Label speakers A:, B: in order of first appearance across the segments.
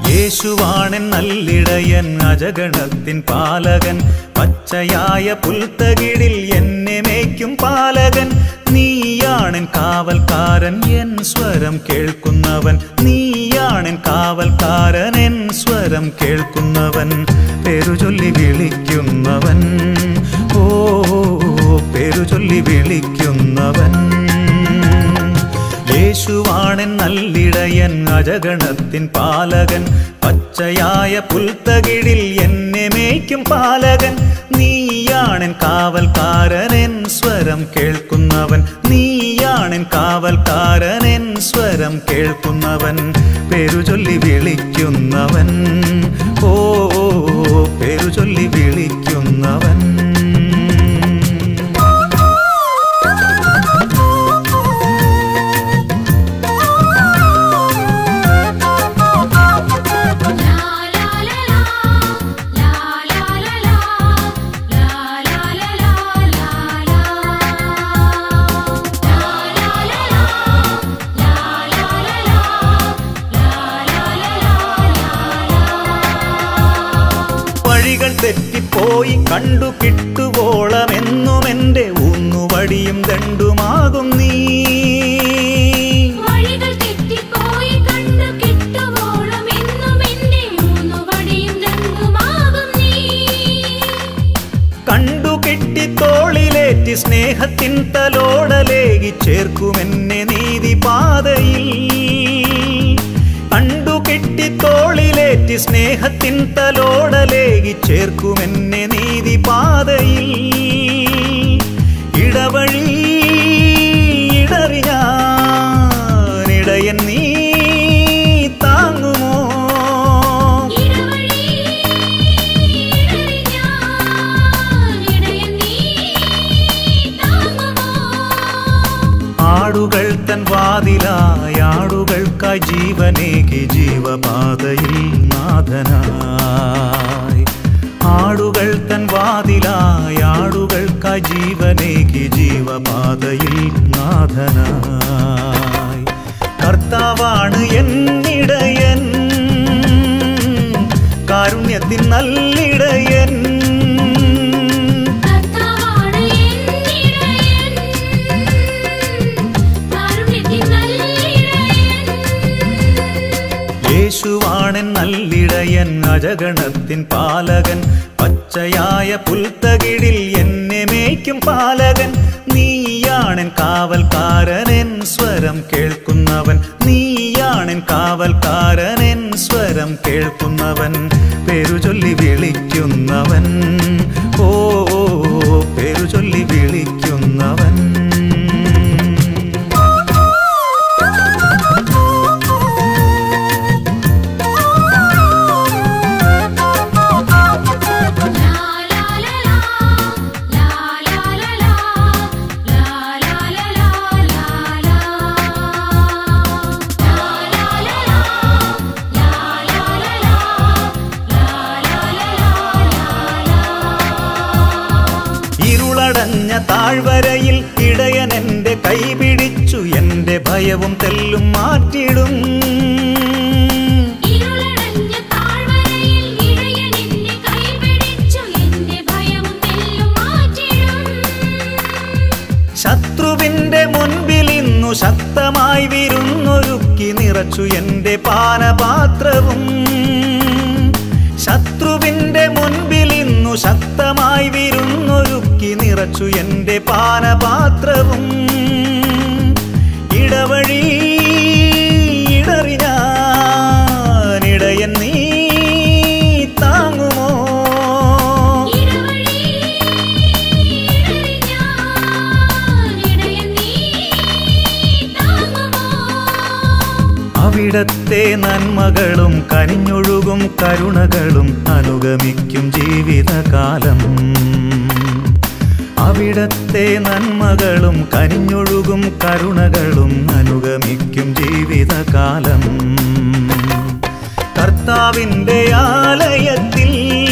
A: യേശുവാണൻ നല്ലിടയൻ അജഗണത്തിൻ പാലകൻ പച്ചയായ പുൽത്തകിടിൽ എന്നെ മേയ്ക്കും പാലകൻ നീയാണൻ കാവൽക്കാരൻ എൻ സ്വരം കേൾക്കുന്നവൻ നീയാണൻ കാവൽക്കാരൻ എൻ സ്വരം കേൾക്കുന്നവൻ പേരുചൊല്ലി വിളിക്കുന്നവൻ ഓ പേരുചൊല്ലി വിളിക്കുന്നവൻ യേശുവാണൻ നല്ലിടയൻ അജഗണത്തിൻ പാലകൻ പച്ചയായ പുൽത്തകിടിൽ എന്നെ മേയ്ക്കും പാലകൻ നീയാണൻ കാവൽക്കാരൻ എൻ സ്വരം കേൾക്കുന്നവൻ നീയാണൻ കാവൽക്കാരൻ എൻ സ്വരം കേൾക്കുന്നവൻ പേരുചൊല്ലി വിളിക്കുന്നവൻ ഓ പേരുചൊല്ലി വിളിക്കുന്നവൻ വഴികൾ തെറ്റിപ്പോയി കണ്ടു കിട്ടുവോളമെന്നും എൻ്റെ ഊന്നുവടിയും ദണ്ടുമാകും നീ
B: വഴികൾ തെറ്റിപ്പോയി കണ്ടു കിട്ടുവോളം എന്നും എന്റെ മൂന്നു വടിയും രണ്ടുമാകും നീ
A: കണ്ടു കിട്ടി തോളിലേറ്റി സ്നേഹത്തിൻ തലോടലേകി ചേർക്കുമെന്നെ നീതി പാതയിൽ കണ്ടു കിട്ടി തോളിലേറ്റി സ്നേഹത്തിൻ തലോടലേകി ചേർക്കുമെന്നെ നീതി പാതയിൽ ഇടവഴി ഇടറി ഞാൻ ഇടയൻ നീ താങ്ങുമോ
B: ഇടവഴി ഇടറി ഞാൻ ഇടയൻ നീ താങ്ങുമോ
A: ആടുകൾ തൻ വാതിലായി ആടുകൾക്കായി ജീവനേകി ജീവപാതയിൽ നാഥനായി ആടുകൾ തൻ വാതിലായി ആടുകൾക്കായി ജീവനേകി ജീവപാതയിൽ നാഥനായി കർത്താവാണ് എന്നിടയൻ കാരുണ്യത്തിൻ നല്ലിടയൻ
B: കർത്താവാണ് എന്നിടയൻ കാരുണ്യത്തിൻ നല്ലിടയൻ
A: യേശുവാണൻ നല്ലിടയൻ അജഗണത്തിൻ പാലകൻ പച്ചയായ പുൽത്തകിടിൽ എന്നെ മേയ്ക്കും പാലകൻ നീയാണൻ കാവൽക്കാരൻ എൻ സ്വരം കേൾക്കുന്നവൻ നീയാണൻ കാവൽക്കാരൻ എൻ സ്വരം കേൾക്കുന്നവൻ പേരുചൊല്ലി വിളിക്കുന്നവൻ ഓ പേരുചൊല്ലി വിളിക്കുന്നവൻ ഇരുളടഞ്ഞ താഴ്വരയിൽ ഇടയൻ എൻ്റെ കൈപിടിച്ചു എൻ്റെ ഭയവും തെല്ലും മാറ്റിടും
B: ഇരുളടഞ്ഞ താഴ്വരയിൽ ഇടയൻ എന്നെ കൈപിടിച്ചു എന്റെ ഭയവും തെല്ലും മാറ്റിടും
A: ശത്രുവിന്റെ മുൻപിൽ ഇന്നു ശക്തമായി വിരുന്നൊരുക്കി നിറച്ചു എൻ്റെ പാനപാത്രവും ശത്രുവിന്റെ മുൻപിൽ ഇന്നു ശക്തമായി വിരുന്നൊരുക്കി നിറച്ചു എൻ്റെ പാനപാത്രവും ഇടവഴി ഇടറി ഞാൻ ഇടയൻ നീ താങ്ങുമോ
B: ഇടവഴി ഇടറി ഞാൻ ഇടയൻ നീ താങ്ങുമോ
A: അവിടത്തെ നന്മകളും കനിഞ്ഞൊഴുകും കരുണകളും അനുഗമിക്കും ജീവിതകാലം അവിടത്തെ നന്മകളും കനിഞ്ഞൊഴുകും കരുണകളും അനുഗമിക്കും ജീവിതകാലം കർത്താവിൻ്റെ ആലയത്തിൽ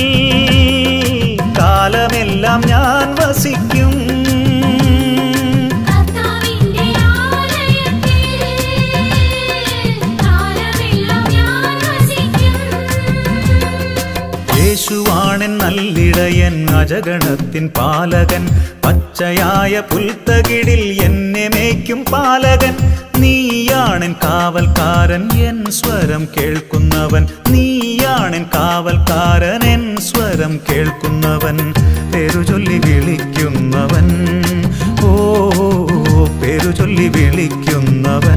A: കാലമെല്ലാം ഞാൻ വസിക്കും
B: കർത്താവിന്റെ ആലയത്തിൽ കാലമെല്ലാം ഞാൻ വസിക്കും
A: യേശുവാണെൻ നല്ലിടയൻ അജഗണത്തിൻ പാലകൻ പച്ചയായ പുൽത്തകിടിൽ എന്നെ മേയ്ക്കും പാലകൻ നീയാണെൻ കാവൽക്കാരൻ എൻ സ്വരം കേൾക്കുന്നവൻ നീയാണെൻ കാവൽക്കാരൻ എൻ സ്വരം കേൾക്കുന്നവൻ പേരുചൊല്ലി വിളിക്കുന്നവൻ ഓ പേരുചൊല്ലി വിളിക്കുന്നവൻ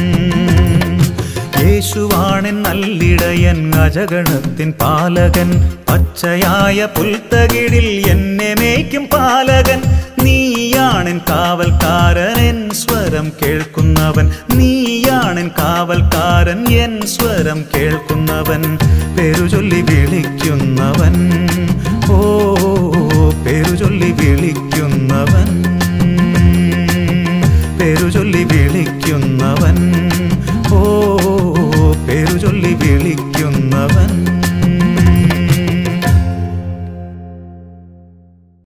A: യേശുവാണെൻ നല്ലിടയൻ അജഗണത്തിൻ പാലകൻ പച്ചയായ പുൽത്തകിടിൽ എന്നെ മേയ്ക്കും പാലകൻ നീയാണെൻ കാവൽക്കാരൻ എൻ സ്വരം കേൾക്കുന്നവൻ നീയാണെൻ കാവൽക്കാരൻ എൻ സ്വരം കേൾക്കുന്നവൻ പേരുചൊല്ലി വിളിക്കുന്നവൻ ഓ പേരുചൊല്ലി വിളിക്കുന്നവൻ പേരുചൊല്ലി വിളിക്കുന്നവൻ